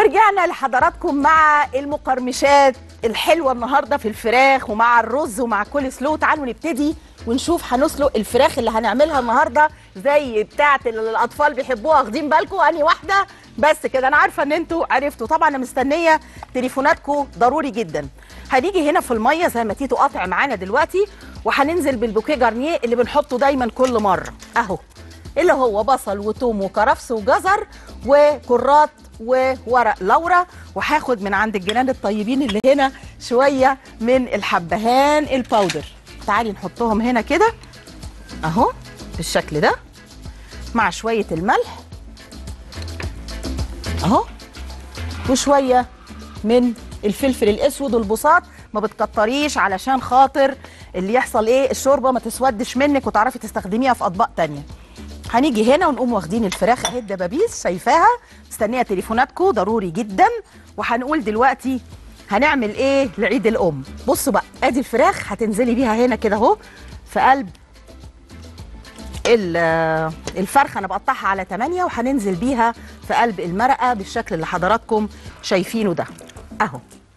ورجعنا لحضراتكم مع المقرمشات الحلوه النهارده في الفراخ ومع الرز ومع كل سلو تعالوا نبتدي ونشوف هنسلق الفراخ اللي هنعملها النهارده زي بتاعه اللي الاطفال بيحبوها واخدين بالكم اني واحده بس كده انا عارفه ان انتوا عرفتوا طبعا انا مستنيه تليفوناتكم ضروري جدا هنيجي هنا في الميه زي ما تيتو قاطع معانا دلوقتي وهننزل بالبوكيه جارنيه اللي بنحطه دايما كل مره اهو اللي هو بصل وتوم وكرفس وجزر وكرات وورق لورا وهاخد من عند الجيران الطيبين اللي هنا شويه من الحبهان الباودر تعالي نحطهم هنا كده اهو بالشكل ده مع شويه الملح اهو وشويه من الفلفل الاسود والبساط ما بتكتريش علشان خاطر اللي يحصل ايه الشوربه ما تسودش منك وتعرفي تستخدميها في اطباق تانية هنيجي هنا ونقوم واخدين الفراخ اهي الدبابيس شايفاها مستنيه تليفوناتكم ضروري جدا وهنقول دلوقتي هنعمل ايه لعيد الام بصوا بقى ادي الفراخ هتنزلي بيها هنا كده اهو في قلب ال- الفرخه انا بقطعها على 8 وهننزل بيها في قلب المرقه بالشكل اللي حضراتكم شايفينه ده اهو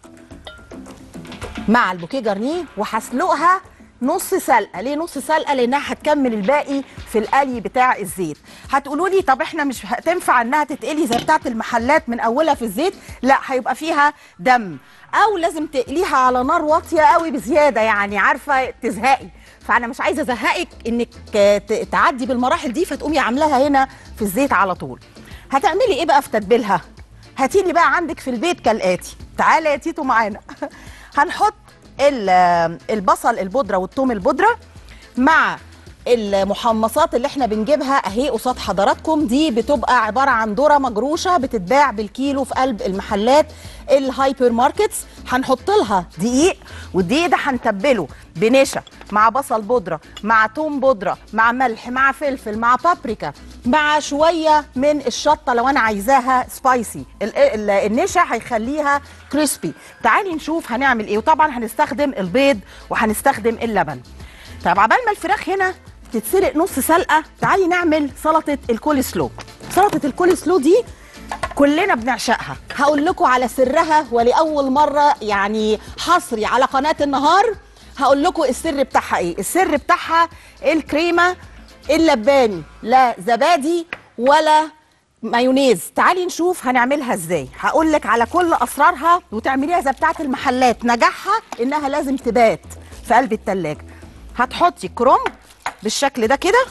مع البوكيه جارنيه وهسلقها نص سلقه ليه نص سلقه لانها هتكمل الباقي في القلي بتاع الزيت هتقولوا لي طب احنا مش هتنفع انها تتقلي زي بتاعه المحلات من اولها في الزيت لا هيبقى فيها دم او لازم تقليها على نار واطيه قوي بزياده يعني عارفه تزهقي فانا مش عايزه ازهقك انك ت- تعدي بالمراحل دي فتقومي عاملاها هنا في الزيت على طول هتعملي ايه بقى في تتبيلها هاتي لي بقى عندك في البيت كالاتي تعالى يا تيتو معانا هنحط ال- البصل البودره والثوم البودره مع المحمصات اللي احنا بنجيبها اهي قصاد حضراتكم دي بتبقى عباره عن ذره مجروشه بتتباع بالكيلو في قلب المحلات الهايبر ماركتس هنحط لها دقيق والدقيق ده هنتبله بنشا مع بصل بودره مع توم بودره مع ملح مع فلفل مع بابريكا مع شويه من الشطه لو انا عايزاها سبايسي ال- ال- النشا هيخليها كريسبي تعالي نشوف هنعمل ايه وطبعا هنستخدم البيض وهنستخدم اللبن طيب عبال ما الفراخ هنا تتسلق نص سلقه تعالي نعمل سلطه الكول سلو سلطه الكول سلو دي كلنا بنعشقها هقول لكم على سرها ولاول مره يعني حصري على قناه النهار هقول لكم السر بتاعها ايه السر بتاعها الكريمه اللباني لا زبادي ولا مايونيز تعالي نشوف هنعملها ازاي هقول لك على كل اسرارها وتعمليها زي بتاعه المحلات نجاحها انها لازم تبات في قلب التلاجة هتحطي كرنب بالشكل ده كده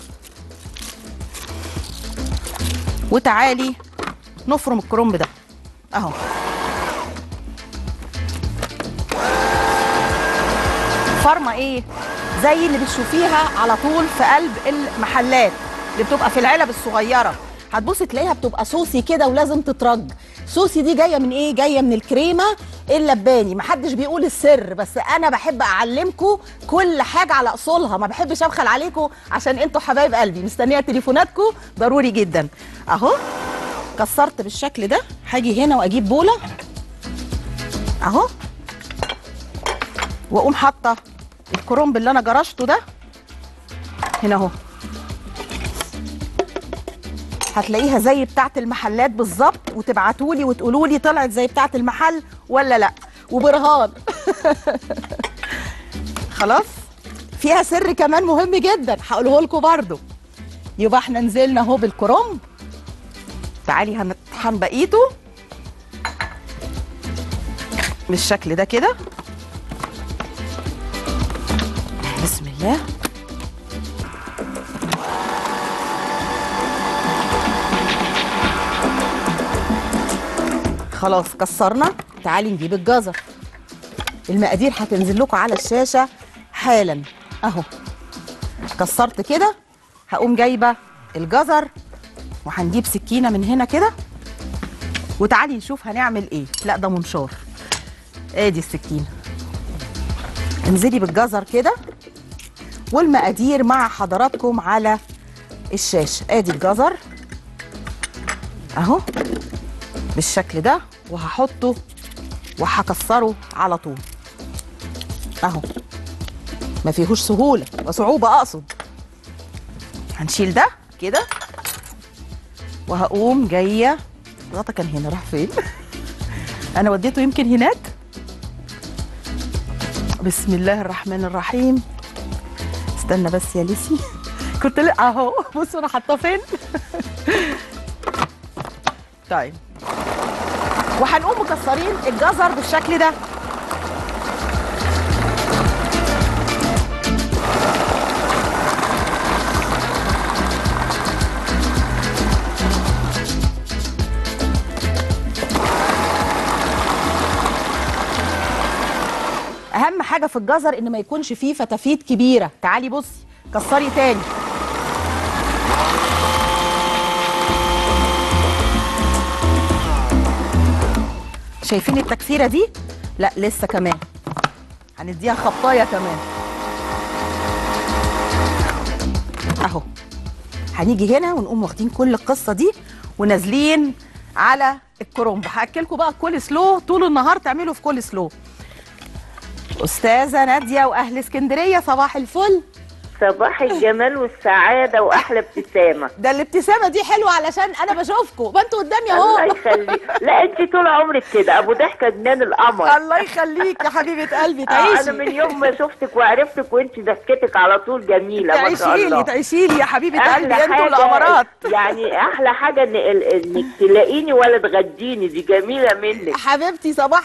وتعالي نفرم الكرنب ده اهو فرمه ايه زي اللي بتشوفيها على طول في قلب المحلات اللي بتبقى في العلب الصغيره هتبصي تلاقيها بتبقى صوصي كده ولازم تترج صوصي دي جايه من ايه جايه من الكريمه اللباني محدش بيقول السر بس انا بحب اعلمكم كل حاجه على اصولها ما بحبش ابخل عليكم عشان انتوا حبايب قلبي مستنيه تليفوناتكم ضروري جدا اهو كسرت بالشكل ده هاجي هنا واجيب بوله اهو واقوم حاطه الكرنب اللي انا جرشته ده هنا اهو هتلاقيها زي بتاعه المحلات بالظبط وتبعتوا لي وتقولوا لي طلعت زي بتاعه المحل ولا لا وبرهان خلاص فيها سر كمان مهم جدا هقوله لكم برضو يبقى احنا نزلنا اهو بالكرنب تعالي هنطحن بقيته بالشكل ده كده بسم الله خلاص كسرنا تعالي نجيب الجزر المقادير هتنزل لكم على الشاشه حالا اهو كسرت كده هقوم جايبه الجزر وهنجيب سكينه من هنا كده وتعالي نشوف هنعمل ايه لا ده منشار ادي السكينه انزلي بالجزر كده والمقادير مع حضراتكم على الشاشه ادي الجزر اهو بالشكل ده وهحطه وهكسره على طول اهو ما فيهوش سهوله وصعوبه اقصد هنشيل ده كده وهقوم جايه الغطا كان هنا راح فين انا وديته يمكن هناك بسم الله الرحمن الرحيم استنى بس يا ليسي كنت لا اهو بصوا انا حاطاه فين طيب وهنقوم مكسرين الجزر بالشكل ده اهم حاجه في الجزر ان ما يكونش فيه فتافيت كبيره تعالي بصي كسري تاني شايفين التكسيره دي لا لسه كمان هنديها خبطايه كمان اهو هنيجي هنا ونقوم واخدين كل القصه دي ونازلين على الكرنب هاكلكم بقى الكول سلو طول النهار تعملوا في كول سلو استاذه ناديه واهل اسكندريه صباح الفل صباح الجمال والسعادة وأحلى ابتسامة ده الابتسامه دي حلوه علشان انا بشوفكم ما انتوا قدامي الله اهو يخليك لا أنت طول عمرك كده أبو ضحكة جنان القمر الله يخليك يا حبيبه قلبي آه، تعيشي أنا من يوم ما شفتك وعرفتك وأنت ضحكتك على طول جميلة ما شاء تعيشي الله لي تعيشي لي يا حبيبه قلبي أحلى انتوا حاجة الامارات يعني أحلى حاجة إن ال- إنك تلاقيني ولا تغديني دي جميلة منك حبيبتي صباح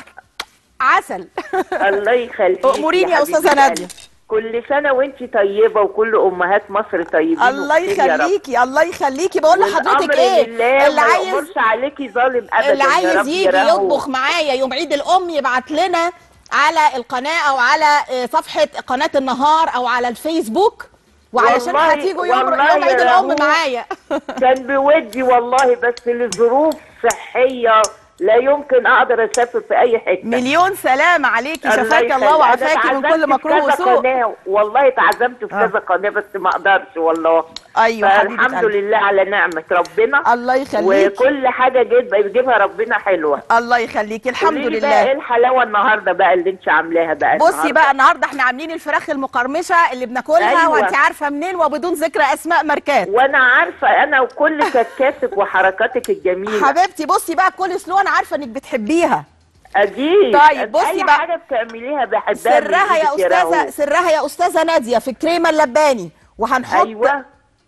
عسل الله يخليك أموريني يا أستاذة نادية. كل سنة وأنت طيبة وكل أمهات مصر طيبين الله وبخير يا رب. يخليكي الله يخليكي بقول لحضرتك والأمر ايه لله اللي ما عايز يأمرش عليكي ظالم ابدا اللي يا عايز رب يجي يرهو. يطبخ معايا يوم عيد الام يبعت لنا على القناه او على آه، صفحه قناه النهار او على الفيسبوك وعلشان والله- هتيجوا يوم والله يوم عيد يا الام رهو. معايا كان بودي والله بس لظروف صحيه لا يمكن اقدر اسافر في اي حته مليون سلام عليكي الله شفاك يخليك. الله أنا وعافاكي من اتعزمت كل في مكروه كذا وسوء قناة. والله اتعزمت في آه. كذا قناه بس ما اقدرش والله ايوه حبيبه فالحمد قلبي لله على نعمه ربنا الله يخليكي وكل حاجه جيت بيجيبها ربنا حلوه الله يخليكي الحمد قولي لي بقى ايه لله الحلاوه النهارده بقى اللي انت عاملاها بقى بصي النهاردة؟ بقى النهارده احنا عاملين الفراخ المقرمشه اللي بناكلها أيوة. وانت عارفه منين وبدون ذكر اسماء ماركات وانا عارفه انا وكل كتكاتك وحركاتك الجميله حبيبتي بصي بقى كل سلو انا عارفه انك بتحبيها اكيد طيب، بصي اي بقى. حاجه بتعمليها بحبها سرها من يا إيدك استاذه رؤوف. سرها يا استاذه ناديه في الكريمه اللباني وهنحط ايوه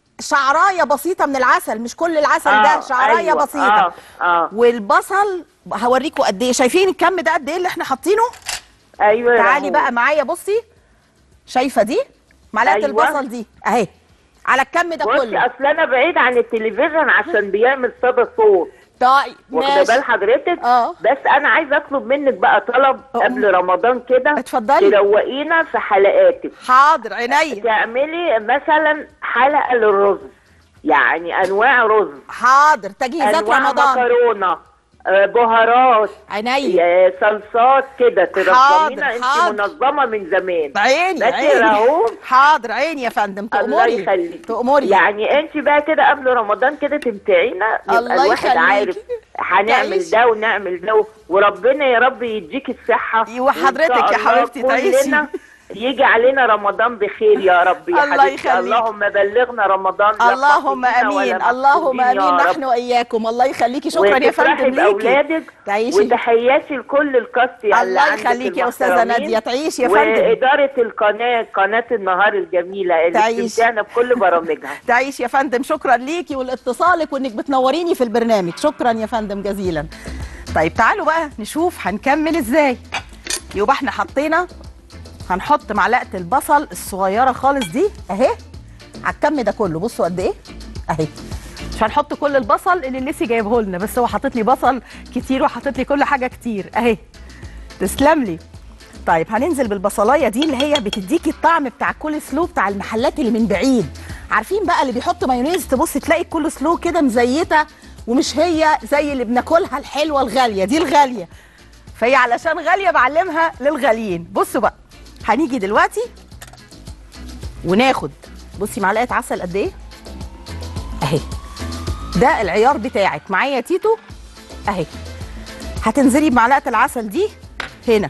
شعرايه بسيطه من العسل مش كل العسل آه، ده شعرايه أيوة. بسيطه اه اه والبصل هوريكم قد ايه شايفين الكم ده قد ايه اللي احنا حاطينه ايوه يا تعالي رؤوف. بقى معايا بصي شايفه دي معلقه أيوة. البصل دي اهي على الكم ده بصي كله اصل انا بعيد عن التلفزيون عشان بيعمل صدى صوت طيب واخده ماشي بال حضرتك اه. بس انا عايزه اطلب منك بقى طلب اه. قبل رمضان كده اتفضلي. تروقينا في حلقاتك حاضر عينيا تعملي مثلا حلقه للرز يعني انواع رز حاضر تجهيزات انواع رمضان مكرونه آه، بهارات عينيا يا صلصات كده حاضر، تنظمينا انت حاضر. منظمه من زمان عيني بس عيني رؤوف حاضر عيني يا فندم الله تأمري يخليك تأمري يعني انت بقى كده قبل رمضان كده تمتعينا يبقى الله الواحد يخليكي. عارف هنعمل تعيشي. ده ونعمل ده وربنا يا رب يديك الصحه أيوة حضرتك وإن شاء يا الله حبيبتي تعيشي. كلنا يجي علينا رمضان بخير يا رب يا الله حبيبتي يخليك. اللهم بلغنا رمضان لا اللهم فاقدين ولا امين اللهم مفقودين يا امين رب. نحن واياكم الله يخليكي شكرا يا وتفرحي فندم ليكي باولادك تعيشي وتحياتي لكل الكاست اللي الله عندك يخليكي يا استاذه المحترمين. ناديه تعيشي يا فندم وإدارة القناة قناة النهار الجميلة اللي تعيش. بتمتعنا بكل برامجها تعيشي يا فندم شكرا ليكي ولاتصالك وانك بتنوريني في البرنامج شكرا يا فندم جزيلا طيب تعالوا بقى نشوف هنكمل ازاي يبقى احنا حطينا هنحط معلقه البصل الصغيره خالص دي اهي على الكم ده كله بصوا قد ايه اهي مش هنحط كل البصل اللي لسي جايبه لنا بس هو حاطط لي بصل كتير وحاطط لي كل حاجه كتير اهي تسلم لي طيب هننزل بالبصلايه دي اللي هي بتديكي الطعم بتاع الكول سلو بتاع المحلات اللي من بعيد عارفين بقى اللي بيحط مايونيز تبص تلاقي الكول سلو كده مزيته ومش هي زي اللي بناكلها الحلوه الغاليه دي الغاليه فهي علشان غاليه بعلمها للغاليين بصوا بقى هنيجي دلوقتي وناخد بصي معلقه عسل قد ايه اهي ده العيار بتاعك معايا يا تيتو اهي هتنزلي بمعلقه العسل دي هنا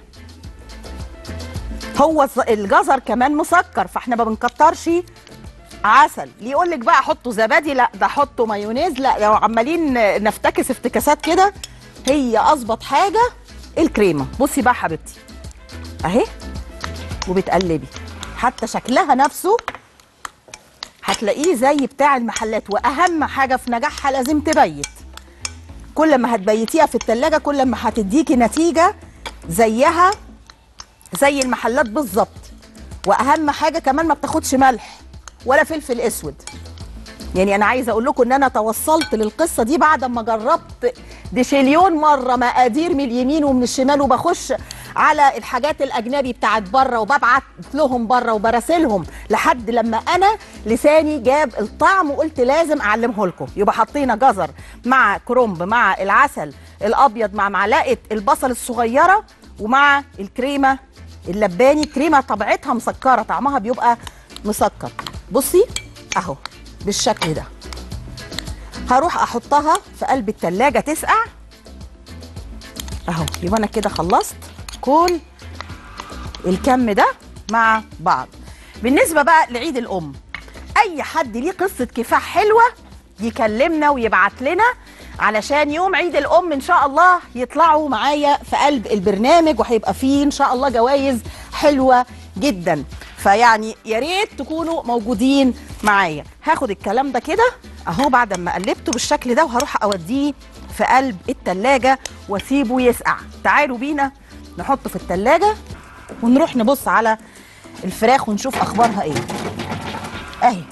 هو الز- الجزر كمان مسكر فاحنا ما بنكترش عسل ليه يقول لك بقى حطوا زبادي لا ده حطوا مايونيز لا لو عمالين نفتكس افتكاسات كده هي اظبط حاجه الكريمه بصي بقى حبيبتي اهي وبتقلبي حتى شكلها نفسه هتلاقيه زي بتاع المحلات واهم حاجه في نجاحها لازم تبيت كل ما هتبيتيها في التلاجة كل ما هتديكي نتيجه زيها زي المحلات بالظبط واهم حاجه كمان ما بتاخدش ملح ولا فلفل اسود يعني انا عايزه اقول لكم ان انا توصلت للقصه دي بعد ما جربت ديشيليون مره مقادير من اليمين ومن الشمال وبخش على الحاجات الاجنبي بتاعت بره وببعت لهم بره وبراسلهم لحد لما انا لساني جاب الطعم وقلت لازم اعلمه لكم يبقى حطينا جزر مع كرنب مع العسل الابيض مع معلقه البصل الصغيره ومع الكريمه اللباني كريمه طبيعتها مسكره طعمها بيبقى مسكر بصي اهو بالشكل ده هروح احطها في قلب التلاجة تسقع اهو يبقى انا كده خلصت كل الكم ده مع بعض بالنسبة بقى لعيد الأم أي حد ليه قصة كفاح حلوة يكلمنا ويبعت لنا علشان يوم عيد الأم إن شاء الله يطلعوا معايا في قلب البرنامج وهيبقى فيه إن شاء الله جوائز حلوة جدا فيعني يا ريت تكونوا موجودين معايا هاخد الكلام ده كده اهو بعد ما قلبته بالشكل ده وهروح اوديه في قلب التلاجة واسيبه يسقع تعالوا بينا نحطه في التلاجة ونروح نبص على الفراخ ونشوف اخبارها ايه اهي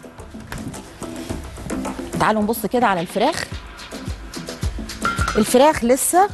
تعالوا نبص كده على الفراخ الفراخ لسه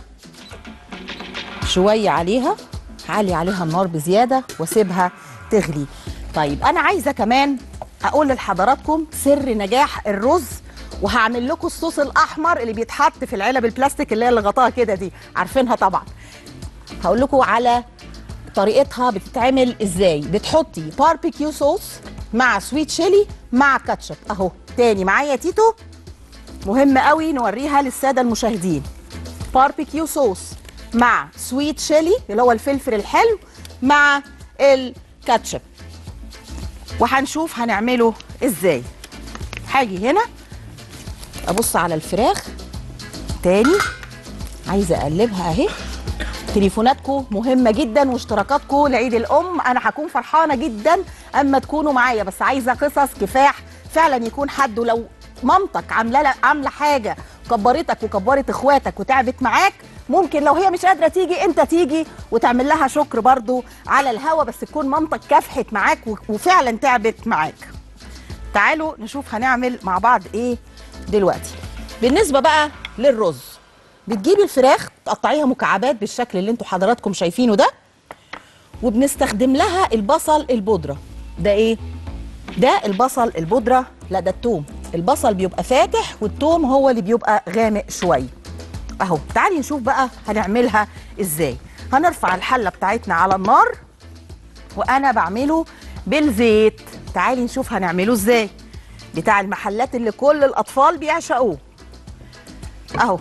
شوية عليها علي عليها النار بزيادة واسيبها تغلي طيب انا عايزة كمان اقول لحضراتكم سر نجاح الرز وهعمل لكم الصوص الاحمر اللي بيتحط في العلب البلاستيك اللي هي اللي غطاها كده دي عارفينها طبعا هقول لكم على طريقتها بتتعمل ازاي بتحطي باربيكيو صوص مع سويت شيلي مع كاتشب اهو تاني معايا تيتو مهم قوي نوريها للساده المشاهدين باربيكيو صوص مع سويت شيلي اللي هو الفلفل الحلو مع الكاتشب وهنشوف هنعمله ازاي هاجي هنا ابص على الفراخ تاني عايزه اقلبها اهي تليفوناتكم مهمه جدا واشتراكاتكم لعيد الام انا هكون فرحانه جدا اما تكونوا معايا بس عايزه قصص كفاح فعلا يكون حد ولو مامتك عامله عامله حاجه كبرتك وكبرت اخواتك وتعبت معاك ممكن لو هي مش قادره تيجي انت تيجي وتعمل لها شكر برضو على الهوا بس تكون مامتك كافحت معاك وفعلا تعبت معاك تعالوا نشوف هنعمل مع بعض ايه دلوقتي بالنسبه بقى للرز بتجيبي الفراخ تقطعيها مكعبات بالشكل اللي انتوا حضراتكم شايفينه ده وبنستخدم لها البصل البودره ده ايه ده البصل البودره لا ده التوم البصل بيبقى فاتح والتوم هو اللي بيبقى غامق شويه اهو تعالي نشوف بقى هنعملها ازاي هنرفع الحله بتاعتنا على النار وانا بعمله بالزيت تعالي نشوف هنعمله ازاي بتاع المحلات اللي كل الاطفال بيعشقوه اهو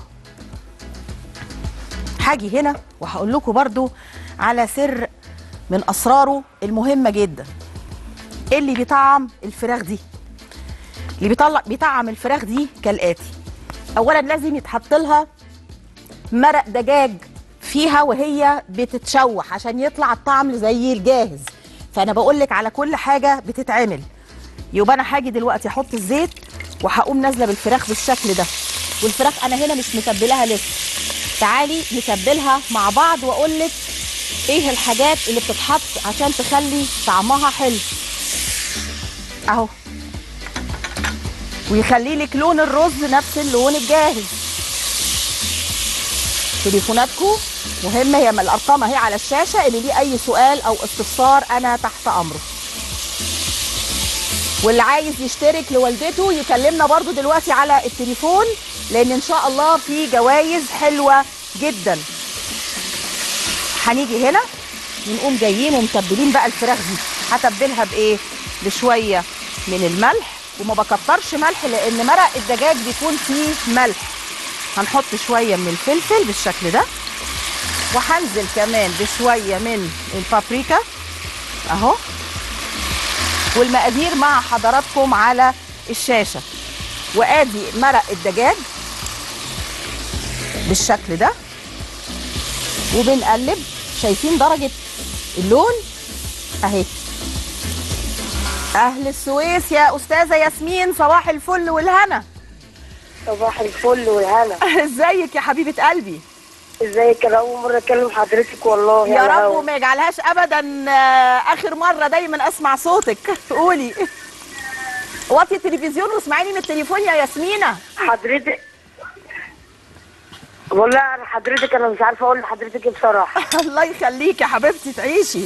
هاجي هنا وهقول لكم برضو على سر من اسراره المهمه جدا اللي بيطعم الفراخ دي اللي بيطلع بيطعم الفراخ دي كالاتي اولا لازم يتحط لها مرق دجاج فيها وهي بتتشوح عشان يطلع الطعم زي الجاهز فانا بقول لك على كل حاجه بتتعمل يبقى انا هاجي دلوقتي احط الزيت وهقوم نازله بالفراخ بالشكل ده والفراخ انا هنا مش متبلاها لسه تعالي نتبلها مع بعض واقول لك ايه الحاجات اللي بتتحط عشان تخلي طعمها حلو اهو ويخلي لك لون الرز نفس اللون الجاهز تليفوناتكم مهمه هي من الارقام اهي على الشاشه اللي ليه اي سؤال او استفسار انا تحت امره واللي عايز يشترك لوالدته يكلمنا برضو دلوقتي على التليفون لان ان شاء الله في جوائز حلوه جدا هنيجي هنا ونقوم جايين ومتبلين بقى الفراخ دي هتبلها بايه بشويه من الملح وما بكترش ملح لان مرق الدجاج بيكون فيه ملح هنحط شويه من الفلفل بالشكل ده وهنزل كمان بشويه من البابريكا اهو والمقادير مع حضراتكم على الشاشه وادي مرق الدجاج بالشكل ده وبنقلب شايفين درجه اللون اهي اهل السويس يا استاذه ياسمين صباح الفل والهنا صباح الفل والهنا ازيك يا حبيبه قلبي ازيك انا اول مره اكلم حضرتك والله يا على رب الهوا. وما يجعلهاش ابدا آه، اخر مره دايما اسمع صوتك قولي وطي التلفزيون واسمعيني من التليفون يا ياسمينه حضرتك والله انا حضرتك انا مش عارفه اقول لحضرتك ايه بصراحه الله يخليك يا حبيبتي تعيشي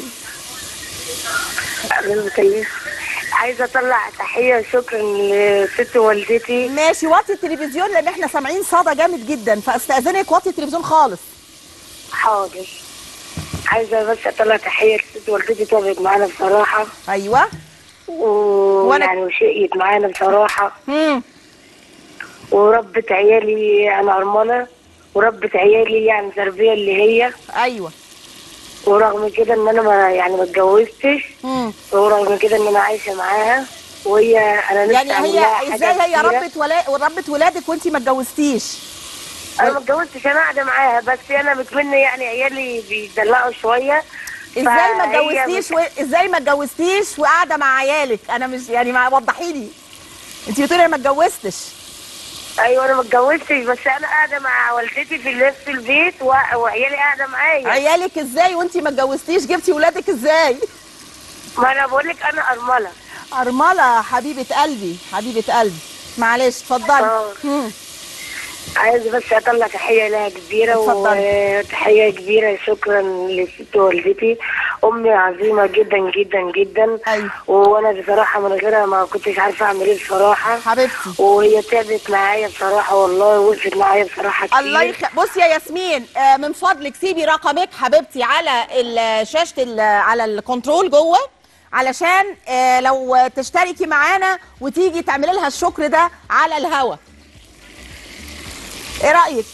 انا المكيف عايزه اطلع تحيه وشكر لست والدتي ماشي وطي التلفزيون لان احنا سامعين صدى جامد جدا فاستاذنك وطي التلفزيون خالص حاضر عايزه بس اطلع تحيه لست والدتي تعبت معانا بصراحه ايوه ويعني وشقيت معانا بصراحه امم وربت عيالي انا ارمله وربت عيالي يعني تربيه اللي هي ايوه ورغم كده ان انا ما يعني ما اتجوزتش امم ورغم كده ان انا عايشه معاها وهي انا نفسي يعني أعمل لها هي حاجة ازاي هي كتيرة. ربت ولا ربت ولادك وانت ما اتجوزتيش انا ما اتجوزتش انا قاعده معاها بس انا متمنى يعني عيالي بيدلعوا شويه ازاي ما فهي اتجوزتيش و... ازاي ما اتجوزتيش وقاعده مع عيالك انا مش يعني ما وضحي لي انت بتقولي انا ما اتجوزتش ايوه انا ما اتجوزتش بس انا قاعده مع والدتي في نفس البيت و... وعيالي قاعده معايا عيالك ازاي وانت ما اتجوزتيش جبتي ولادك ازاي ما انا بقول لك انا ارمله ارمله حبيبه قلبي حبيبه قلبي معلش اتفضلي آه. مم. عايزه بس اطلع تحيه لها كبيره اتفضلي. وتحيه كبيره شكرا لست والدتي امي عظيمه جدا جدا جدا أيوة. وانا بصراحه من غيرها ما كنتش عارفه اعمل ايه بصراحه حبيبتي وهي تعبت معايا بصراحه والله وقفت معايا بصراحه كتير الله يخ... بصي يا ياسمين آه، من فضلك سيبي رقمك حبيبتي على ال- شاشه ال- على الكنترول جوه علشان آه، لو تشتركي معانا وتيجي تعملي لها الشكر ده على الهوا ايه رايك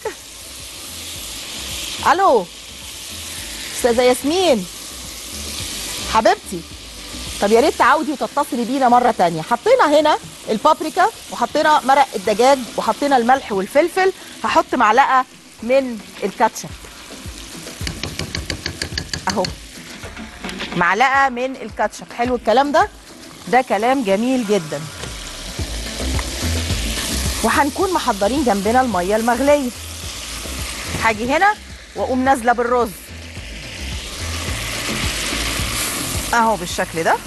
الو استاذه ياسمين حبيبتي طب يا ريت تعاودي وتتصلي بينا مره تانية حطينا هنا البابريكا وحطينا مرق الدجاج وحطينا الملح والفلفل هحط معلقه من الكاتشب اهو معلقه من الكاتشب حلو الكلام ده ده كلام جميل جدا وهنكون محضرين جنبنا الميه المغليه هاجي هنا واقوم نازله بالرز اهو بالشكل ده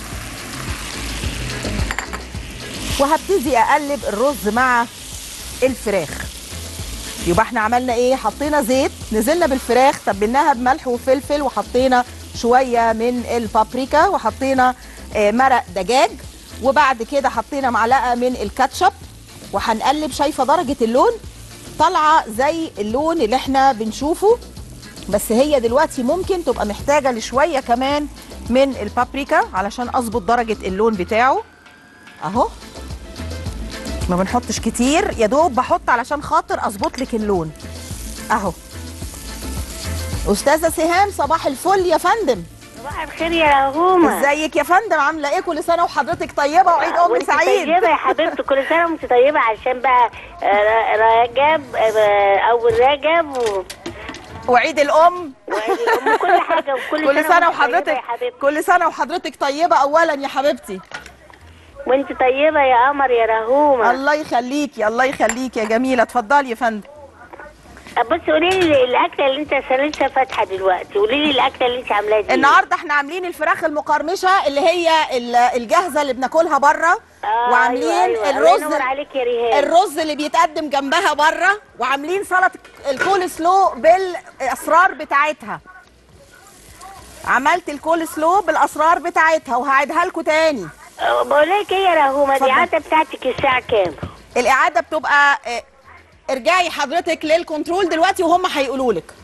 وهبتدي اقلب الرز مع الفراخ يبقى احنا عملنا ايه حطينا زيت نزلنا بالفراخ تبلناها بملح وفلفل وحطينا شويه من البابريكا وحطينا آه، مرق دجاج وبعد كده حطينا معلقه من الكاتشب وهنقلب شايفه درجه اللون طالعه زي اللون اللي احنا بنشوفه بس هي دلوقتي ممكن تبقى محتاجه لشويه كمان من البابريكا علشان اظبط درجه اللون بتاعه اهو ما بنحطش كتير يا دوب بحط علشان خاطر اظبط لك اللون اهو استاذه سهام صباح الفل يا فندم صباح الخير يا هومة ازيك يا فندم عامله ايه كل سنه وحضرتك طيبه وعيد ام وانت سعيد طيبة يا حبيبتي كل سنة وانت طيبة عشان بقى آه، رجب آه، أول رجب و... وعيد الام وعيد الأم وكل حاجة وكل كل سنه وانت طيبة وحضرتك يا حبيبتي كل سنه وحضرتك طيبه اولا يا حبيبتي وانت طيبة يا قمر يا رهومة الله يخليكي الله يخليكي يا جميله اتفضلي يا فندم بصي قولي لي الأكلة اللي انت لسه فاتحة دلوقتي قولي لي الأكلة اللي انت عاملاها دي النهارده احنا عاملين الفراخ المقرمشه اللي هي ال- الجاهزه اللي بناكلها بره آه، وعاملين أيوة، أيوة. الله الرز ينور عليك يا ريهام الرز اللي بيتقدم جنبها بره وعاملين سلطه الكول سلو بالاسرار بتاعتها عملت الكول سلو بالاسرار بتاعتها وهعيدها لكم تاني آه، بقول لك ايه يا رهومة اتفضل. دي عادة بتاعتك الساعة كام؟ الاعاده بتبقى اه، ارجعي حضرتك للكنترول دلوقتي وهم هيقولوا لك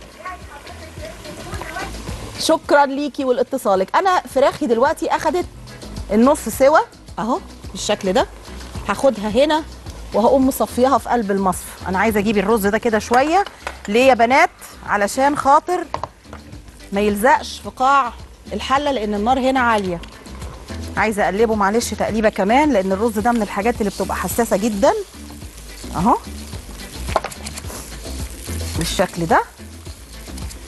شكرا ليكي ولاتصالك انا فراخي دلوقتي اخدت النص سوا اهو بالشكل ده هاخدها هنا وهقوم مصفيها في قلب المصف انا عايزه اجيب الرز ده كده شويه ليه يا بنات علشان خاطر ما يلزقش في قاع الحله لان النار هنا عاليه عايزه اقلبه معلش تقليبه كمان لان الرز ده من الحاجات اللي بتبقى حساسه جدا اهو بالشكل ده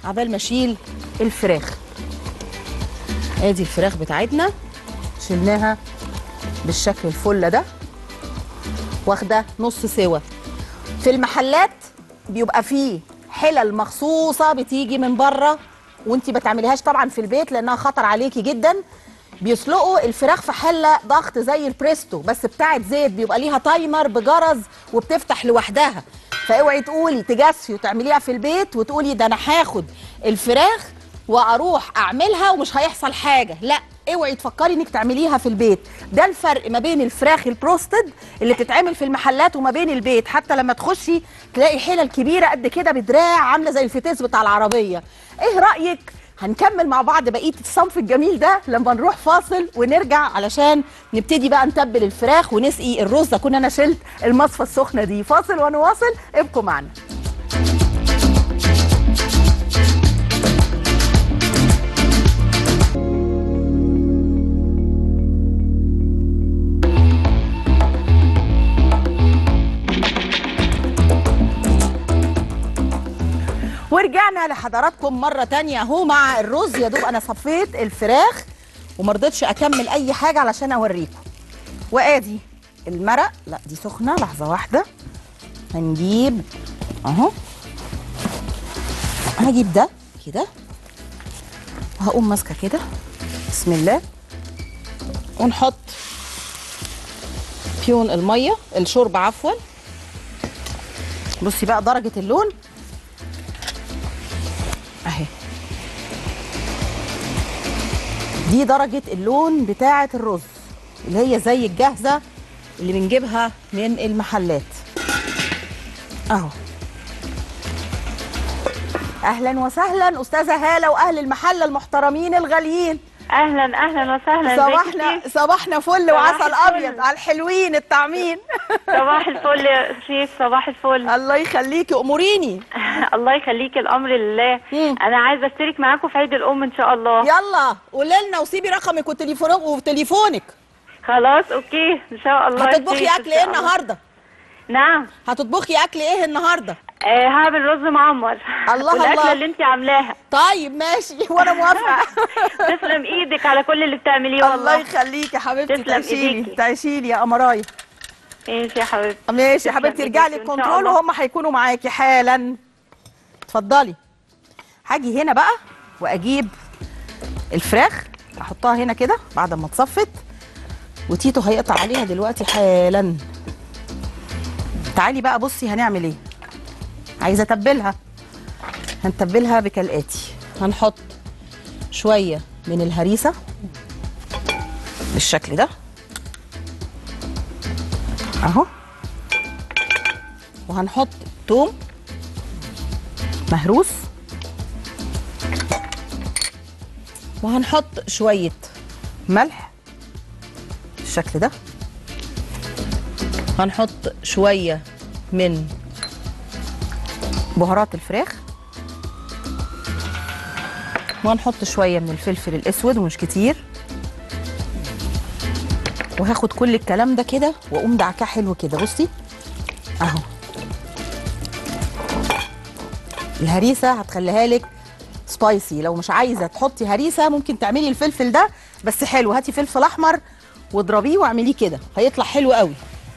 عبال ما اشيل الفراخ ادي الفراخ بتاعتنا شلناها بالشكل الفله ده واخده نص سوا في المحلات بيبقى فيه حلل مخصوصه بتيجي من بره وانت ما تعمليهاش طبعا في البيت لانها خطر عليكي جدا بيسلقوا الفراخ في حله ضغط زي البريستو بس بتاعت زيت بيبقى ليها تايمر بجرز وبتفتح لوحدها فاوعي تقولي تجسفي وتعمليها في البيت وتقولي ده انا هاخد الفراخ واروح اعملها ومش هيحصل حاجه لا اوعي تفكري انك تعمليها في البيت ده الفرق ما بين الفراخ البروستد اللي بتتعمل في المحلات وما بين البيت حتى لما تخشي تلاقي حلل كبيره قد كده بدراع عامله زي الفتيس بتاع العربيه ايه رايك هنكمل مع بعض بقيه الصنف الجميل ده لما نروح فاصل ونرجع علشان نبتدي بقى نتبل الفراخ ونسقي الرز اكون انا شلت المصفى السخنه دي فاصل ونواصل ابقوا معنا ورجعنا لحضراتكم مرة تانية اهو مع الرز يا دوب انا صفيت الفراخ ومرضتش اكمل اي حاجة علشان اوريكم وادي المرق لا دي سخنة لحظة واحدة هنجيب اهو هجيب ده كده وهقوم ماسكة كده بسم الله ونحط بيون المية الشوربة عفوا بصي بقى درجة اللون اهي دي درجة اللون بتاعة الرز اللي هي زي الجاهزة اللي بنجيبها من المحلات اهو اهلا وسهلا استاذة هالة واهل المحلة المحترمين الغاليين اهلا اهلا وسهلا صباحنا ازيك صباحنا فل صباح وعسل الفل. ابيض على الحلوين الطعمين صباح الفل يا شيف صباح الفل الله يخليكي اموريني الله يخليك الامر لله مم. انا عايزه اشترك معاكم في عيد الام ان شاء الله يلا قولي لنا وسيبي رقمك وتليفونك وتليفونك خلاص اوكي ان شاء الله يا هتطبخي شيف، إن اكل شاء ايه الله. النهارده نعم هتطبخي اكل ايه النهارده آه هعمل رز معمر الله والاكله الله. اللي انت عاملاها طيب ماشي وانا موافقه تسلم ايدك على كل اللي بتعمليه والله الله يخليكي يا حبيبتي تسلم تعيشيلي إيديكي. تعيشي يا قمرايه ماشي يا حبيبتي ماشي يا تسلم حبيبتي ارجعي لي إيديكي إن شاء الكنترول الله. وهم هيكونوا معاكي حالا اتفضلي هاجي هنا بقى واجيب الفراخ احطها هنا كده بعد ما اتصفت وتيتو هيقطع عليها دلوقتي حالا تعالي بقى بصي هنعمل ايه عايزه اتبلها هنتبلها بكالاتي هنحط شويه من الهريسه بالشكل ده اهو وهنحط توم مهروس وهنحط شوية ملح بالشكل ده هنحط شوية من بهارات الفراخ وهنحط شوية من الفلفل الأسود ومش كتير وهاخد كل الكلام ده كده واقوم دعكاه حلو كده بصي اهو الهريسه هتخليها لك سبايسي لو مش عايزه تحطي هريسه ممكن تعملي الفلفل ده بس حلو هاتي فلفل احمر واضربيه واعمليه كده هيطلع حلو قوي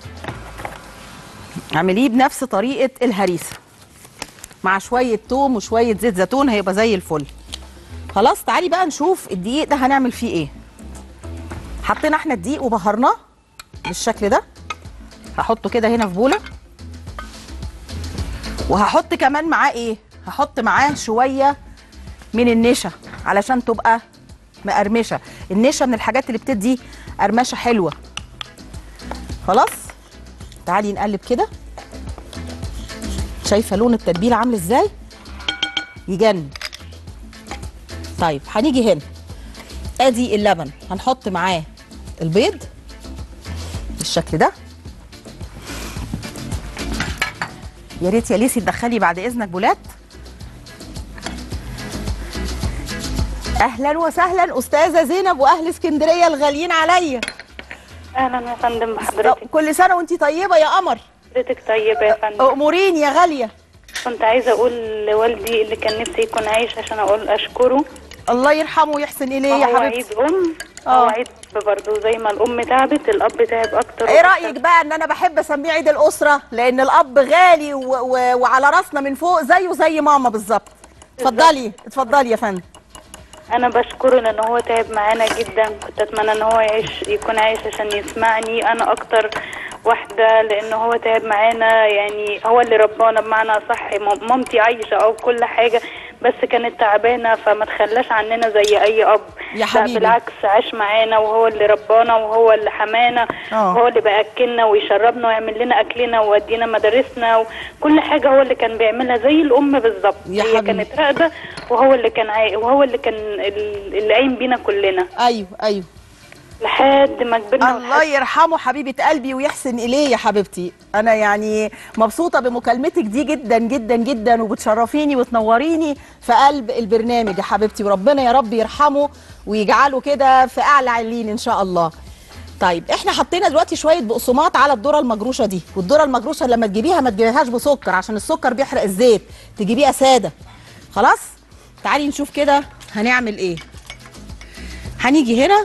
اعمليه بنفس طريقه الهريسه مع شويه توم وشويه زيت زيتون هيبقى زي الفل خلاص تعالي بقى نشوف الدقيق ده هنعمل فيه ايه حطينا احنا الدقيق وبهرناه بالشكل ده هحطه كده هنا في بوله وهحط كمان معاه ايه هحط معاه شويه من النشا علشان تبقى مقرمشه النشا من الحاجات اللي بتدي قرمشه حلوه خلاص تعالي نقلب كده شايفه لون التتبيله عامل ازاي يجنن طيب هنيجي هنا ادي اللبن هنحط معاه البيض بالشكل ده يا ريت يا ليسي تدخلي بعد اذنك بولات اهلا وسهلا استاذه زينب واهل اسكندريه الغاليين عليا اهلا يا فندم بحضرتك كل سنه وانت طيبه يا قمر حضرتك طيبه يا فندم اموريني يا غاليه كنت عايزه اقول لوالدي اللي كان نفسي يكون عايش عشان اقول اشكره الله يرحمه ويحسن اليه يا هو حبيبتي عيد ام آه. هو عيد أب برضه زي ما الام تعبت الاب تعب اكتر ايه رايك بقى ان انا بحب اسميه عيد الاسره لان الاب غالي و... و... وعلى راسنا من فوق زيه زي ماما بالظبط اتفضلي اتفضلي يا فندم انا بشكره لان هو تعب معانا جدا كنت اتمنى ان هو يعيش يكون عايش عشان يسمعني انا اكتر واحده لان هو تعب معانا يعني هو اللي ربانا بمعنى صح مامتي عايشه او كل حاجه بس كانت تعبانه فما تخلاش عننا زي اي اب يا لا حبيبي. بالعكس عاش معانا وهو اللي ربانا وهو اللي حمانا آه. وهو اللي بأكلنا ويشربنا ويعمل لنا اكلنا ويودينا مدارسنا وكل حاجه هو اللي كان بيعملها زي الام بالظبط يا هي حبيبي. كانت راقده وهو اللي كان عاي... وهو اللي كان ال- اللي قايم بينا كلنا ايوه ايوه لحد ما كبرنا الله ولحد- يرحمه حبيبه قلبي ويحسن اليه يا حبيبتي انا يعني مبسوطه بمكالمتك دي جدا جدا جدا وبتشرفيني وتنوريني في قلب البرنامج يا حبيبتي وربنا يا رب يرحمه ويجعله كده في اعلى علين ان شاء الله طيب احنا حطينا دلوقتي شويه بقسماط على الذره المجروشه دي والذره المجروشه لما تجيبيها ما تجيبيهاش بسكر عشان السكر بيحرق الزيت تجيبيها ساده خلاص تعالي نشوف كده هنعمل ايه هنيجي هنا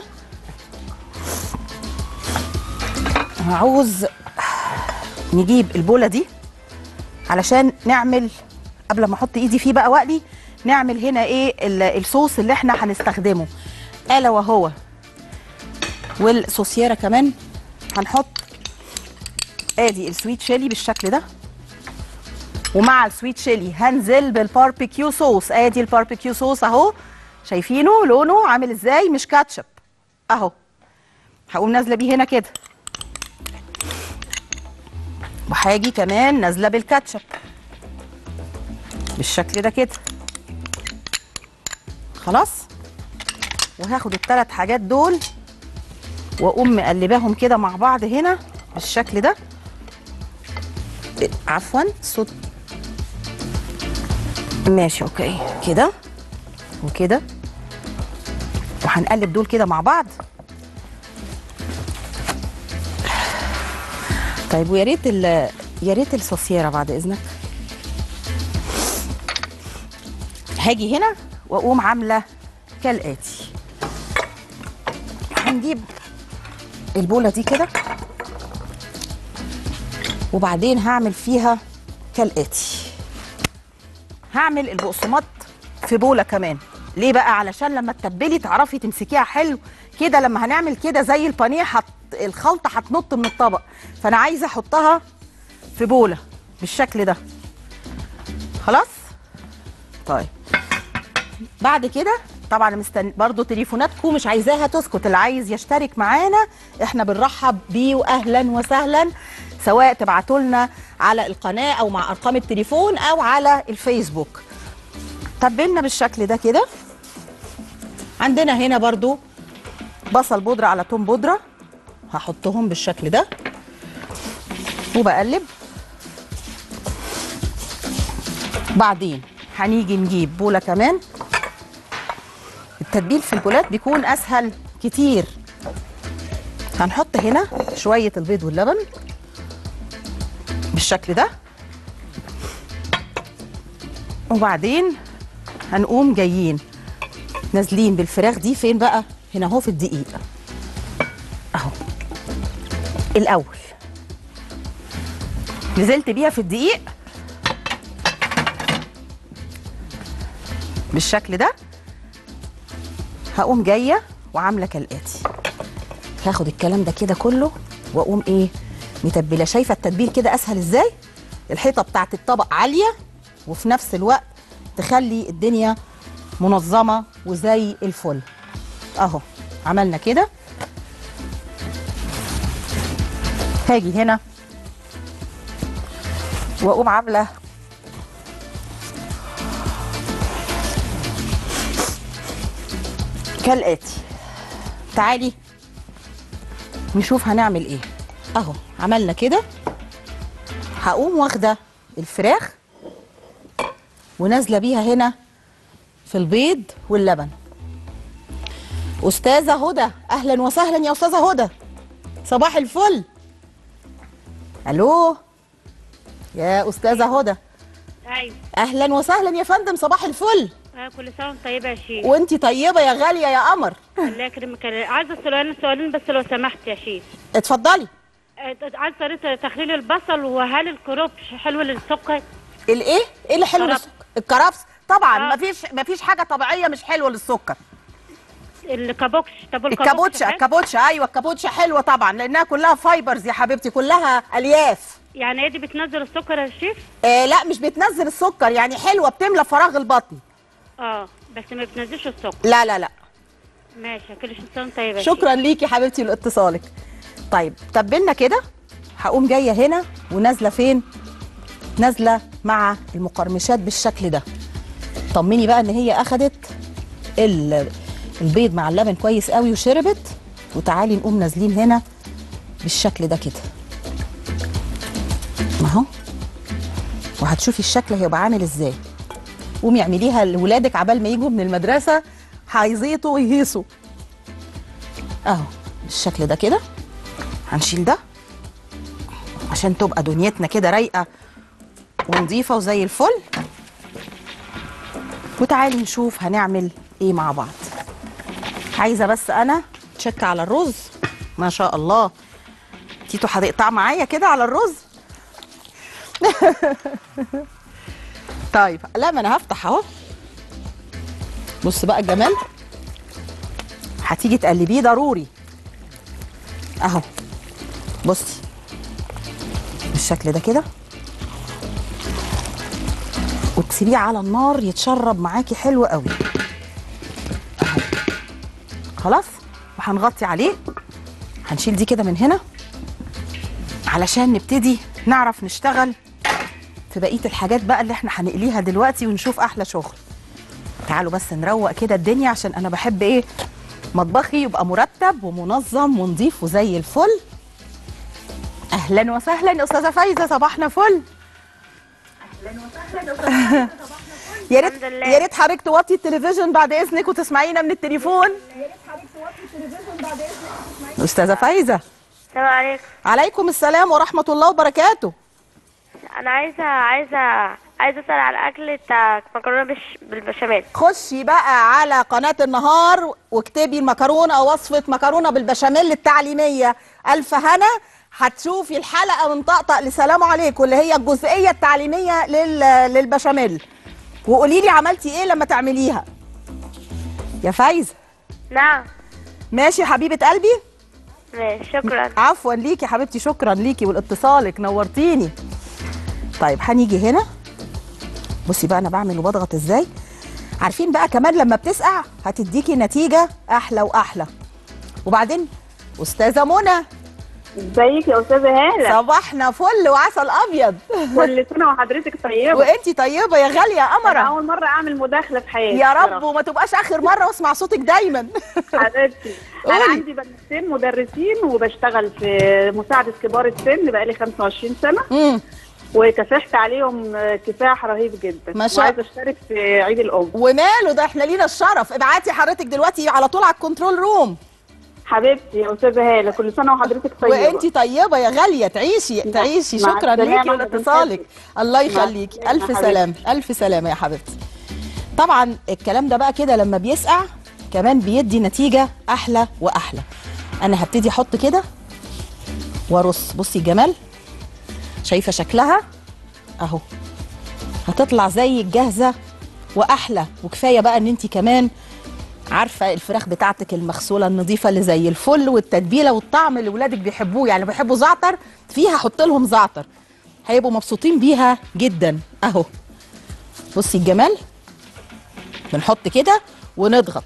هعوز نجيب البوله دي علشان نعمل قبل ما احط ايدي فيه بقى واقلي نعمل هنا ايه ال- الصوص اللي احنا هنستخدمه الا وهو والصوصيره كمان هنحط ادي السويت شيلي بالشكل ده ومع السويت شيلي هنزل بالباربيكيو صوص ادي الباربيكيو صوص اهو شايفينه لونه عامل ازاي مش كاتشب اهو هقوم نازله بيه هنا كده وهاجي كمان نازله بالكاتشب بالشكل ده كده خلاص وهاخد الثلاث حاجات دول واقوم مقلباهم كده مع بعض هنا بالشكل ده عفوا صوت ماشي اوكي كده وكده وهنقلب دول كده مع بعض طيب ويا ريت ال- يا ريت الصوصيره بعد اذنك هاجي هنا واقوم عامله كالاتي هنجيب البوله دي كده وبعدين هعمل فيها كالاتي هعمل البقسماط في بوله كمان ليه بقى علشان لما تتبلي تعرفي تمسكيها حلو كده لما هنعمل كده زي البانيه حط الخلطه هتنط من الطبق فانا عايزه احطها في بوله بالشكل ده خلاص طيب بعد كده طبعا مستن... برضو تليفوناتكم مش عايزاها تسكت اللي عايز يشترك معانا احنا بنرحب بيه واهلا وسهلا سواء تبعتوا لنا على القناه او مع ارقام التليفون او على الفيسبوك تبلنا بالشكل ده كده عندنا هنا برضو بصل بودره على توم بودره هحطهم بالشكل ده وبقلب بعدين هنيجي نجيب بوله كمان التتبيل في البولات بيكون اسهل كتير هنحط هنا شويه البيض واللبن بالشكل ده وبعدين هنقوم جايين نازلين بالفراخ دي فين بقى هنا اهو في الدقيق اهو الاول نزلت بيها في الدقيق بالشكل ده هقوم جايه وعامله كالاتي هاخد الكلام ده كده كله واقوم ايه متبله شايفه التتبيل كده اسهل ازاي الحيطه بتاعت الطبق عاليه وفي نفس الوقت تخلي الدنيا منظمه وزي الفل اهو عملنا كده هاجي هنا واقوم عامله كالاتي تعالي نشوف هنعمل ايه اهو عملنا كده هقوم واخده الفراخ ونازله بيها هنا في البيض واللبن استاذه هدى اهلا وسهلا يا استاذه هدى صباح الفل الو يا استاذه هدى ايوه اهلا وسهلا يا فندم صباح الفل آه، كل سنه وانت طيبه يا شيخ وانتي طيبه يا غاليه يا قمر الله يكرمك عايزه سؤالين سؤالين بس لو سمحت يا شيخ اتفضلي آه، عايزه طريقه تخليل البصل وهل الكروبش حلو للسكر الايه ايه اللي حلو كرفس. للسكر الكرفس طبعا آه. مفيش مفيش حاجه طبيعيه مش حلوه للسكر الكابوكش طب الكابوتشا حلو؟ الكابوتشا ايوه الكابوتشا حلوه طبعا لانها كلها فايبرز يا حبيبتي كلها الياف يعني هي دي بتنزل السكر يا شيخ آه لا مش بتنزل السكر يعني حلوه بتملى فراغ البطن اه بس ما بتنزلش السكر لا لا لا ماشي كل سنه وانت طيبه يا شيخ. شكرا ليكي حبيبتي لاتصالك طيب تبلنا كده هقوم جايه هنا ونازله فين نازله مع المقرمشات بالشكل ده طمني بقى ان هي اخدت ال- البيض مع اللبن كويس قوي وشربت وتعالي نقوم نازلين هنا بالشكل ده كده اهو وهتشوفي الشكل هيبقى عامل ازاي قومي اعمليها لولادك عبال ما يجوا من المدرسه هيزيطوا ويهيصوا اهو بالشكل ده كده هنشيل ده عشان تبقى دنيتنا كده رايقه ونظيفه وزي الفل وتعالي نشوف هنعمل ايه مع بعض عايزه بس انا تشك على الرز ما شاء الله تيتو هتقطع معايا كده على الرز طيب لا ما انا هفتح اهو بص بقى الجمال هتيجي تقلبيه ضروري اهو بصي بالشكل ده كده وتسيبيه على النار يتشرب معاكي حلو قوي اهو خلاص وهنغطي عليه هنشيل دي كده من هنا علشان نبتدي نعرف نشتغل في بقيه الحاجات بقى اللي احنا هنقليها دلوقتي ونشوف احلى شغل تعالوا بس نروق كده الدنيا عشان انا بحب ايه مطبخي يبقى مرتب ومنظم ونظيف وزي الفل اهلا وسهلا يا استاذه فايزه صباحنا فل يا ريت الحمد لله. يا ريت حضرتك توطي التلفزيون بعد اذنك وتسمعينا من التليفون استاذه فايزه السلام عليكم عليكم السلام ورحمه الله وبركاته انا عايزه عايزه عايزه اسال على اكل بتاع مكرونه بش... بالبشاميل خشي بقى على قناة النهار واكتبي المكرونة وصفة مكرونة بالبشاميل التعليمية ألف هنا هتشوفي الحلقة من طقطق لسلام عليكم اللي هي الجزئية التعليمية لل... للبشاميل وقولي لي عملتي ايه لما تعمليها يا فايزة نعم ماشي يا حبيبة قلبي ماشي شكرا عفوا ليكي يا حبيبتي شكرا ليكي ولاتصالك نورتيني طيب هنيجي هنا بصي بقى انا بعمل وبضغط ازاي عارفين بقى كمان لما بتسقع هتديكي نتيجه احلى واحلى وبعدين استاذه منى ازيك يا استاذه هاله صباحنا فل وعسل ابيض كل سنه وحضرتك طيبه وانتي طيبه يا غاليه يا أنا قمره اول مره اعمل مداخله في حياتي يا رب بصراحة. وما تبقاش اخر مره واسمع صوتك دايما حبيبتي انا قولي. عندي بنتين مدرسين وبشتغل في مساعده كبار السن بقالي 25 سنه امم وكافحت عليهم كفاح رهيب جدا ما شاء- وعايزه اشترك في عيد الام وماله ده احنا لينا الشرف ابعتي حضرتك دلوقتي على طول على الكنترول روم حبيبتي يا استاذه هاله كل سنه وحضرتك طيبه وانتي طيبه يا غاليه تعيشي تعيشي مع شكرا السلامة ليكي يا ولاتصالك الله مع يخليكي السلامة الف يا سلام الف سلامه يا حبيبتي طبعا الكلام ده بقى كده لما بيسقع كمان بيدي نتيجه احلى واحلى انا هبتدي احط كده وارص بصي الجمال شايفه شكلها اهو هتطلع زي الجاهزه واحلى وكفايه بقى ان انت كمان عارفه الفراخ بتاعتك المغسوله النظيفه اللي زي الفل والتتبيله والطعم اللي ولادك بيحبوه يعني بيحبوا زعتر فيها حط لهم زعتر هيبقوا مبسوطين بيها جدا اهو بصي الجمال بنحط كده ونضغط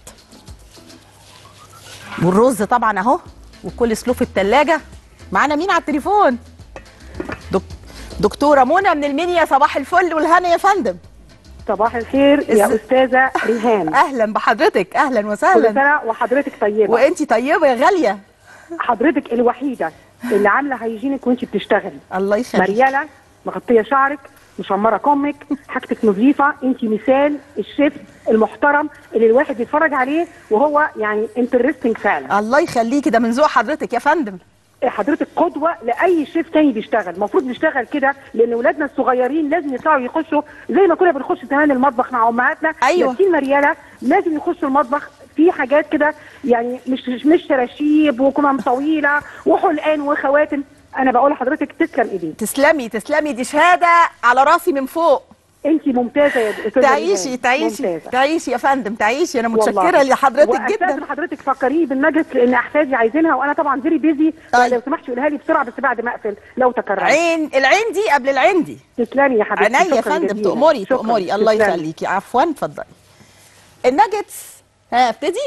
والرز طبعا اهو وكل سلوف في التلاجة معانا مين على التليفون دك... دكتوره منى من المنيا صباح الفل والهنا يا فندم صباح الخير إز- يا استاذه ريهان اهلا بحضرتك اهلا كل وسهلا سنه وحضرتك طيبه وانتي طيبه يا غاليه حضرتك الوحيده اللي عامله هيجينك وانت بتشتغلي الله يخليك مريالة مغطية شعرك مشمرة كمك حاجتك نظيفة انت مثال الشيف المحترم اللي الواحد بيتفرج عليه وهو يعني انترستنج فعلا الله يخليكي ده من ذوق حضرتك يا فندم حضرتك قدوه لاي شيف تاني بيشتغل المفروض نشتغل كده لان اولادنا الصغيرين لازم يطلعوا يخشوا زي ما كنا بنخش زمان المطبخ مع امهاتنا أيوة. لابسين مرياله لازم يخشوا المطبخ في حاجات كده يعني مش مش مش شراشيب وكمام طويله وحلقان وخواتم انا بقول لحضرتك تسلم ايديك تسلمي تسلمي دي شهاده على راسي من فوق انت ممتازه يا استاذه تعيشي إيمان. تعيشي ممتازة. تعيشي يا فندم تعيشي انا متشكره والله. لحضرتك واستاذن جدا حضرتك فكريني بالناجتس لان احفادي عايزينها وانا طبعا فيري بيزي طيب. لو سمحتي قولها لي بسرعه بس بعد ما اقفل لو تكررت عين العين دي قبل العين دي تسلمي يا حبيبتي عينيا يا شكراً فندم جزيلاً. تأمري شكراً. تأمري الله تسلمي. يخليكي عفوا اتفضلي الناجتس ها ابتدي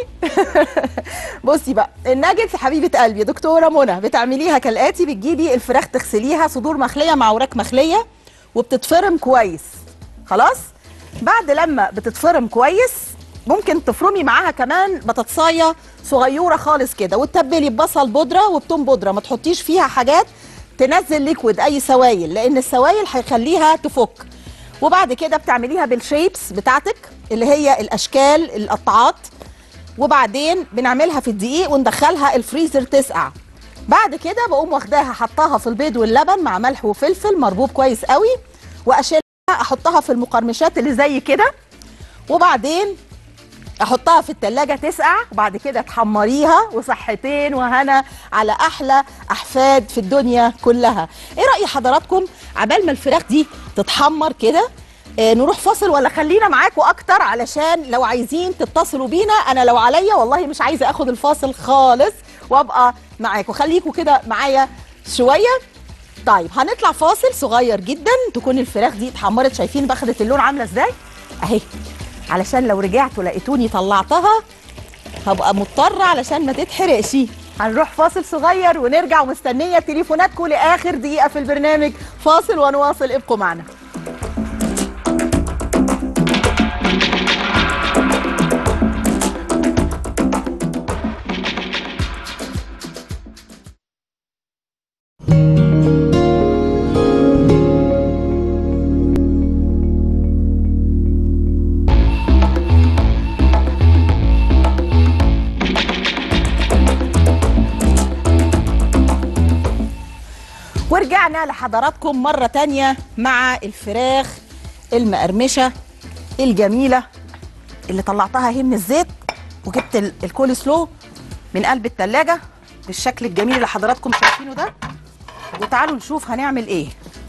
بصي بقى الناجتس حبيبه قلبي يا دكتوره منى بتعمليها كالاتي بتجيبي الفراخ تغسليها صدور مخليه مع وراك مخليه وبتتفرم كويس خلاص بعد لما بتتفرم كويس ممكن تفرمي معاها كمان بطاطسايه صغيره خالص كده وتتبلي ببصل بودره وبتوم بودره ما تحطيش فيها حاجات تنزل ليكويد اي سوائل لان السوائل هيخليها تفك وبعد كده بتعمليها بالشيبس بتاعتك اللي هي الاشكال القطعات وبعدين بنعملها في الدقيق وندخلها الفريزر تسقع بعد كده بقوم واخداها حطاها في البيض واللبن مع ملح وفلفل مربوب كويس قوي واشيلها احطها في المقرمشات اللي زي كده وبعدين احطها في التلاجة تسقع وبعد كده تحمريها وصحتين وهنا على احلى احفاد في الدنيا كلها ايه رأي حضراتكم عبال ما الفراخ دي تتحمر كده آه نروح فاصل ولا خلينا معاكم اكتر علشان لو عايزين تتصلوا بينا انا لو عليا والله مش عايزه اخد الفاصل خالص وابقى معاكم خليكم كده معايا شويه طيب هنطلع فاصل صغير جدا تكون الفراخ دي اتحمرت شايفين بخدت اللون عامله ازاي اهي علشان لو رجعتوا لقيتوني طلعتها هبقى مضطره علشان ما تتحرقش هنروح فاصل صغير ونرجع ومستنيه تليفوناتكم لاخر دقيقه في البرنامج فاصل ونواصل ابقوا معنا ورجعنا لحضراتكم مرة تانية مع الفراخ المقرمشة الجميلة اللي طلعتها اهي من الزيت وجبت ال- الكول سلو من قلب التلاجة بالشكل الجميل اللي حضراتكم شايفينه ده وتعالوا نشوف هنعمل ايه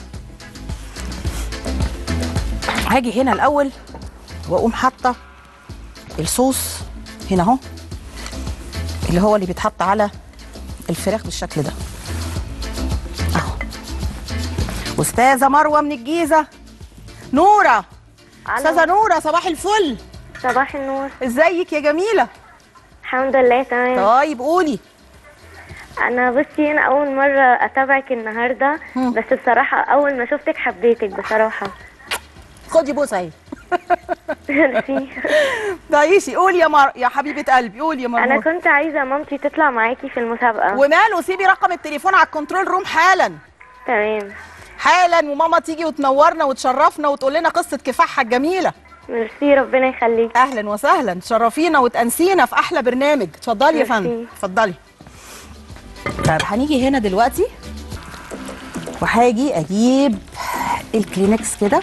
هاجي هنا الاول واقوم حاطه الصوص هنا اهو اللي هو اللي بيتحط على الفراخ بالشكل ده اهو استاذه مروه من الجيزه نوره استاذه نوره صباح الفل صباح النور ازيك يا جميله الحمد لله تمام طيب قولي انا بصي انا اول مره اتابعك النهارده مم. بس بصراحه اول ما شفتك حبيتك بصراحه خدي بوسه اهي ميرسي تعيشي قولي يا مر... يا حبيبه قلبي قولي يا انا مرمور كنت عايزه مامتي تطلع معاكي في المسابقه وماله سيبي رقم التليفون على الكنترول روم حالا تمام حالا وماما تيجي وتنورنا وتشرفنا وتقول لنا قصه كفاحها الجميله ميرسي ربنا يخليك اهلا وسهلا تشرفينا وتانسينا في احلى برنامج اتفضلي يا ميرسي. فندم اتفضلي طيب هنيجي هنا دلوقتي وهاجي اجيب الكلينكس كده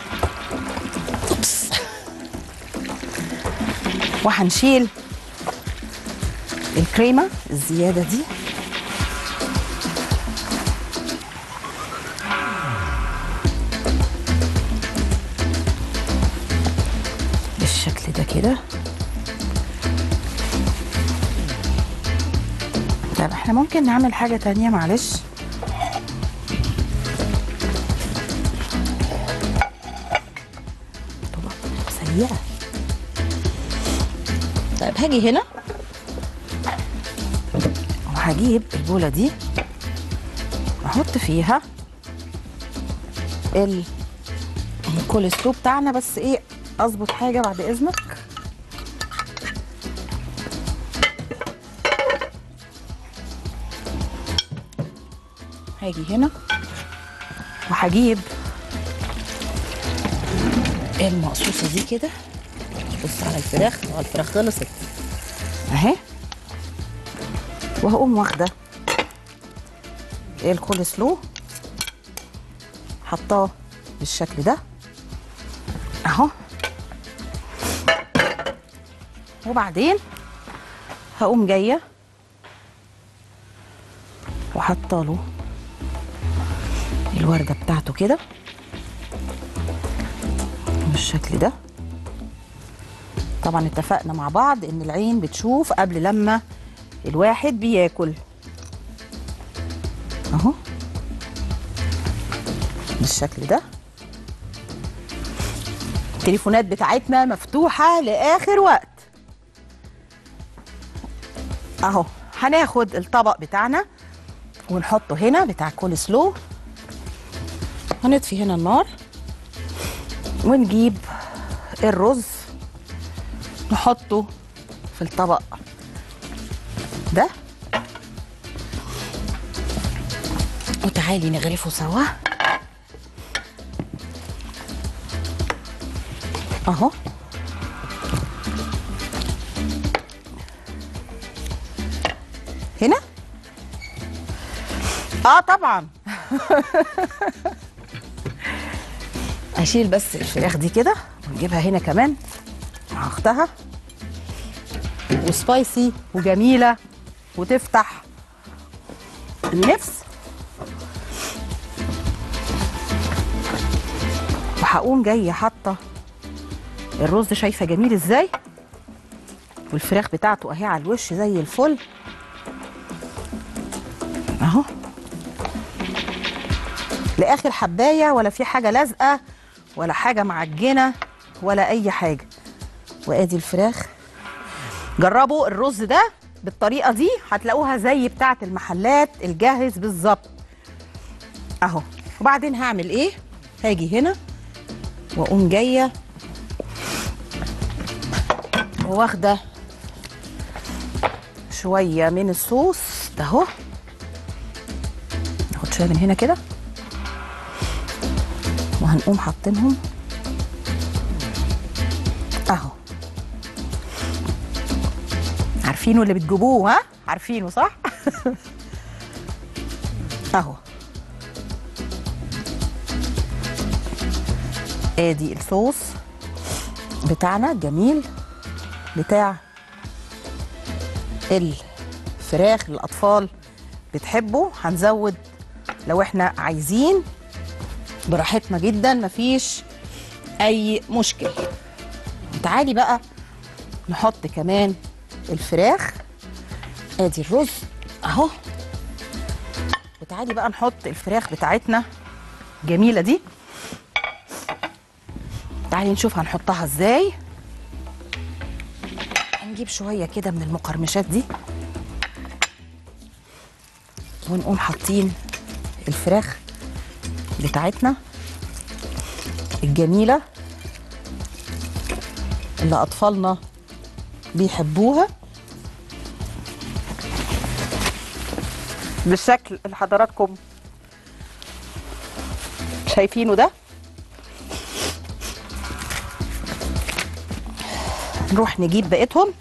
اوبس وهنشيل الكريمه الزياده دي بالشكل ده كده طب احنا ممكن نعمل حاجة تانية معلش طبعا سيئة طيب هاجي هنا وهجيب البولة دي احط فيها ال الكول سلو بتاعنا بس ايه اظبط حاجه بعد اذنك هاجي هنا وهجيب المقصوصه دي كده بص على الفراخ اه الفراخ خلصت اهي وهقوم واخده الكول سلو حطاه بالشكل ده اهو وبعدين هقوم جايه وحاطه له الورده بتاعته كده بالشكل ده طبعا اتفقنا مع بعض ان العين بتشوف قبل لما الواحد بياكل اهو بالشكل ده التليفونات بتاعتنا مفتوحة لآخر وقت اهو هناخد الطبق بتاعنا ونحطه هنا بتاع كول سلو هنطفي هنا النار ونجيب الرز نحطه في الطبق ده وتعالي نغرفه سوا اهو هنا اه طبعا اشيل بس الفراخ دي كده ونجيبها هنا كمان مع اختها وسبايسي وجميله وتفتح النفس وهقوم جايه حاطه الرز شايفه جميل ازاي والفراخ بتاعته اهي على الوش زي الفل اهو لاخر حبايه ولا في حاجه لازقه ولا حاجه معجنه ولا اي حاجه وادي الفراخ جربوا الرز ده بالطريقه دي هتلاقوها زي بتاعه المحلات الجاهز بالظبط اهو وبعدين هعمل ايه هاجي هنا واقوم جايه واخده شويه من الصوص ده اهو ناخد شويه من هنا كده وهنقوم حاطينهم اهو عارفينه اللي بتجيبوه ها عارفينه صح اهو ادي الصوص بتاعنا الجميل بتاع الفراخ الاطفال بتحبه هنزود لو احنا عايزين براحتنا جدا مفيش اي مشكله تعالي بقى نحط كمان الفراخ ادي الرز اهو وتعالي بقى نحط الفراخ بتاعتنا الجميله دي تعالي نشوف هنحطها ازاي هنجيب شويه كده من المقرمشات دي ونقوم حاطين الفراخ بتاعتنا الجميله اللي اطفالنا بيحبوها بالشكل اللي حضراتكم شايفينه ده نروح نجيب بقيتهم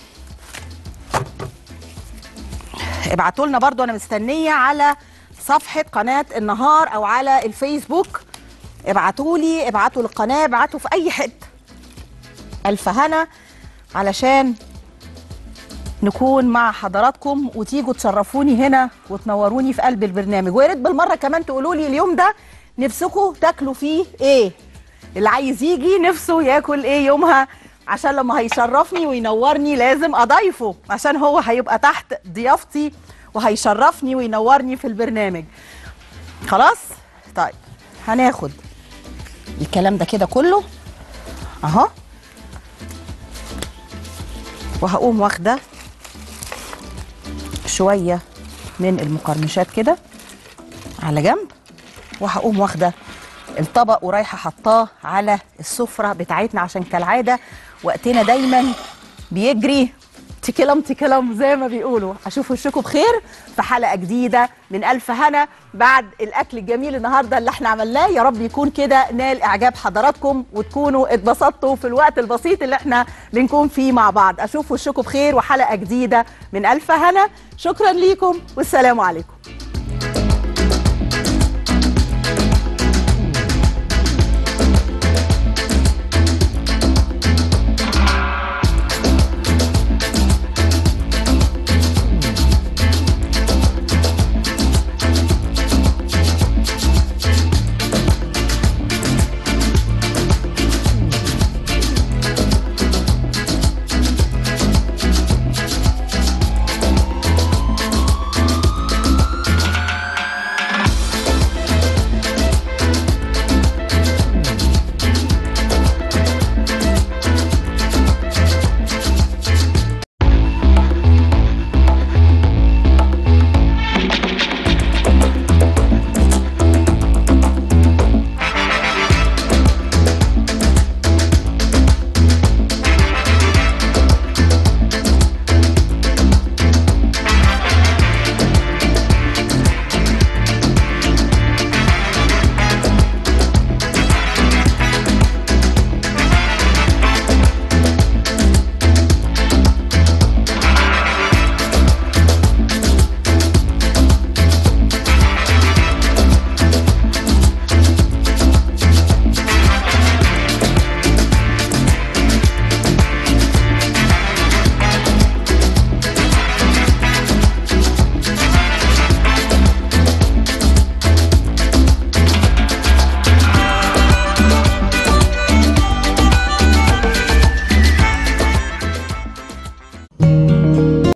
ابعتوا لنا برضو انا مستنيه على صفحه قناه النهار او على الفيسبوك ابعتوا لي ابعتوا للقناه ابعتوا في اي حته الف هنا علشان نكون مع حضراتكم وتيجوا تشرفوني هنا وتنوروني في قلب البرنامج ويا ريت بالمره كمان تقولوا لي اليوم ده نفسكم تاكلوا فيه ايه اللي عايز يجي نفسه ياكل ايه يومها عشان لما هيشرفني وينورني لازم اضيفه عشان هو هيبقى تحت ضيافتي وهيشرفني وينورني في البرنامج خلاص طيب هناخد الكلام ده كده كله اهو وهقوم واخده شويه من المقرمشات كده على جنب وهقوم واخده الطبق ورايحه حطاه على السفره بتاعتنا عشان كالعاده وقتنا دايما بيجري تكلم تكلم زي ما بيقولوا اشوف وشكم بخير في حلقه جديده من الف هنا بعد الاكل الجميل النهارده اللي احنا عملناه يا رب يكون كده نال اعجاب حضراتكم وتكونوا اتبسطتوا في الوقت البسيط اللي احنا بنكون فيه مع بعض اشوف وشكم بخير وحلقه جديده من الف هنا شكرا ليكم والسلام عليكم